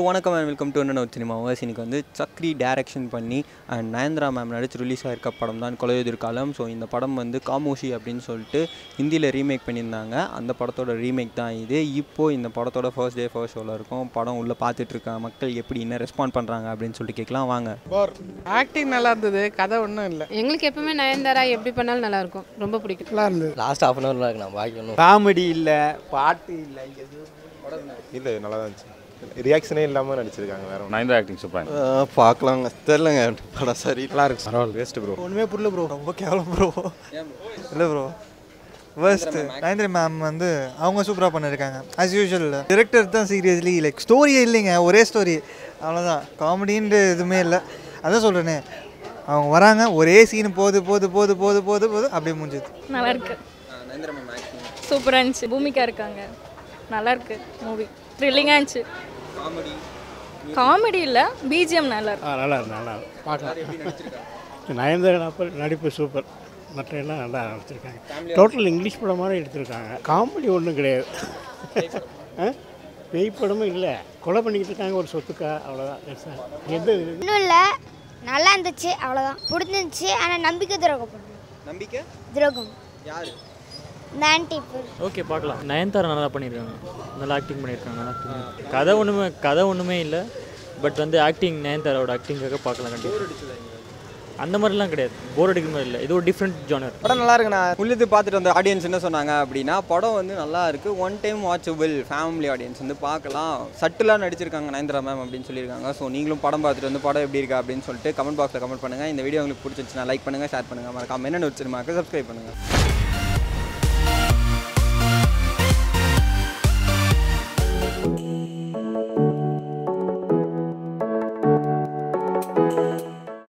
வணக்கம் and welcome to என்ன cinema இன்னைக்கு வந்து சக்ரி டைரக்ஷன் பண்ணி அண்ட் நயன்தரா மேம் நடிச்சு ரிலீஸ் ஆயிருக்க படம் தான் கொலையுதிர் காலம் ஸோ இந்த படம் வந்து காமோஷி அப்படின்னு சொல்லிட்டு ஹிந்தியில் ரீமேக் பண்ணியிருந்தாங்க அந்த படத்தோட ரீமேக் தான் இது இப்போது இந்த படத்தோட ஃபர்ஸ்ட் டே ஃபர்ஸ்ட் ஷோவில் இருக்கும் படம் உள்ளே பார்த்துட்டு இருக்க மக்கள் எப்படி என்ன ரெஸ்பாண்ட் பண்ணுறாங்க அப்படின்னு சொல்லிட்டு கேட்கலாம் வாங்க போர் ஆக்டிங் நல்லா இருந்தது கதை ஒன்றும் இல்லை எங்களுக்கு எப்பவுமே நயன்தாரா எப்படி பண்ணாலும் நல்லா இருக்கும் ரொம்ப பிடிக்கும் நல்லா இருந்தது லாஸ்ட் ஹாஃப் அன் ஹவரில் இருக்கு நான் பாக்கி ஒன்றும் காமெடி இல்லை பாட்டு இல்லை இல்லை நல்லா தான் இருந்துச்சு ரியாக்ஷனே இல்லாமல் நடிச்சிருக்காங்க வேற ஒன்றும் நயன்தா ஆக்டிங் சூப்பர் பார்க்கலாங்க தெரிலங்க படம் சரி நல்லா இருக்கு பரவாயில்ல வேஸ்ட் ப்ரோ ஒன்றுமே புரியல ப்ரோ ரொம்ப கேவலம் ப்ரோ இல்லை ப்ரோ ஃபர்ஸ்ட் நயன்திரி மேம் வந்து அவங்க சூப்பராக பண்ணியிருக்காங்க ஆஸ் யூஷுவல் டிரெக்டர் தான் சீரியஸ்லி லைக் ஸ்டோரியே இல்லைங்க ஒரே ஸ்டோரி அவ்வளோதான் காமெடின்ற எதுவுமே இல்லை அதான் சொல்கிறேனே அவங்க வராங்க ஒரே சீன் போது போது போது போது போது போது அப்படியே முடிஞ்சுது நல்லா இருக்கு சூப்பராக இருந்துச்சு பூமிகா இருக்காங்க நல்லா இருக்கு மூவி த்ரில்லிங்காக இருந்துச்சு காமெடி இல்லை பிஜிஎம் நல்லா இருக்கு ஆ நல்லா இருக்கு நல்லா இருக்கு பார்க்கலாம் நயன்தாரா நடிப்பு நடிப்பு சூப்பர் மற்ற எல்லாம் நல்லா நடிச்சிருக்காங்க டோட்டல் இங்கிலீஷ் படம் மாதிரி எடுத்திருக்காங்க காமெடி ஒன்றும் கிடையாது ஆ? பேய் படமும் இல்லை கொலை பண்ணிக்கிட்டு இருக்காங்க ஒரு சொத்துக்கா அவ்வளோதான் That's all. எந்த இது ஒன்றும் இல்லை நல்லா இருந்துச்சு அவ்வளோதான் பிடிச்சிருந்துச்சு ஆனால் நம்பிக்கை துரோகம் பண்ணு நம்பிக்கை துரோகம் யார் இந்த ஆன்டி ஓகே பார்க்கலாம் நயன்தாரா நல்லா பண்ணியிருக்காங்க நல்லா ஆக்டிங் பண்ணியிருக்காங்க நல்லா acting. கதை ஒன்றுமே கதை ஒன்றுமே இல்லை பட் வந்து ஆக்டிங் நயன்தாராவோட ஆக்டிங்காக பார்க்கலாம் கண்டிப்பாக அந்த மாதிரிலாம் கிடையாது போர் அடிக்கிற மாதிரி இல்லை இது ஒரு டிஃப்ரெண்ட் ஜானர் படம் நல்லா இருக்குண்ணா உள்ளது பார்த்துட்டு வந்த ஆடியன்ஸ் என்ன சொன்னாங்க அப்படின்னா படம் வந்து நல்லா இருக்கு one time watchable family audience வந்து பார்க்கலாம் சட்டிலாக நடிச்சிருக்காங்க நயன்தரா மேம் அப்படின்னு சொல்லியிருக்காங்க ஸோ நீங்களும் படம் பார்த்துட்டு வந்து படம் எப்படி இருக்கா அப்படின்னு சொல்லிட்டு கமெண்ட் பாக்ஸில் கமெண்ட் பண்ணுங்கள் இந்த வீடியோ உங்களுக்கு பிடிச்சிருச்சுன்னா லைக் பண்ணுங்கள் ஷேர் பண்ணுங்கள் மறக்காம என்ன சினிமாக்கு சப்ஸ்கிரைப் பண்ணுங்கள்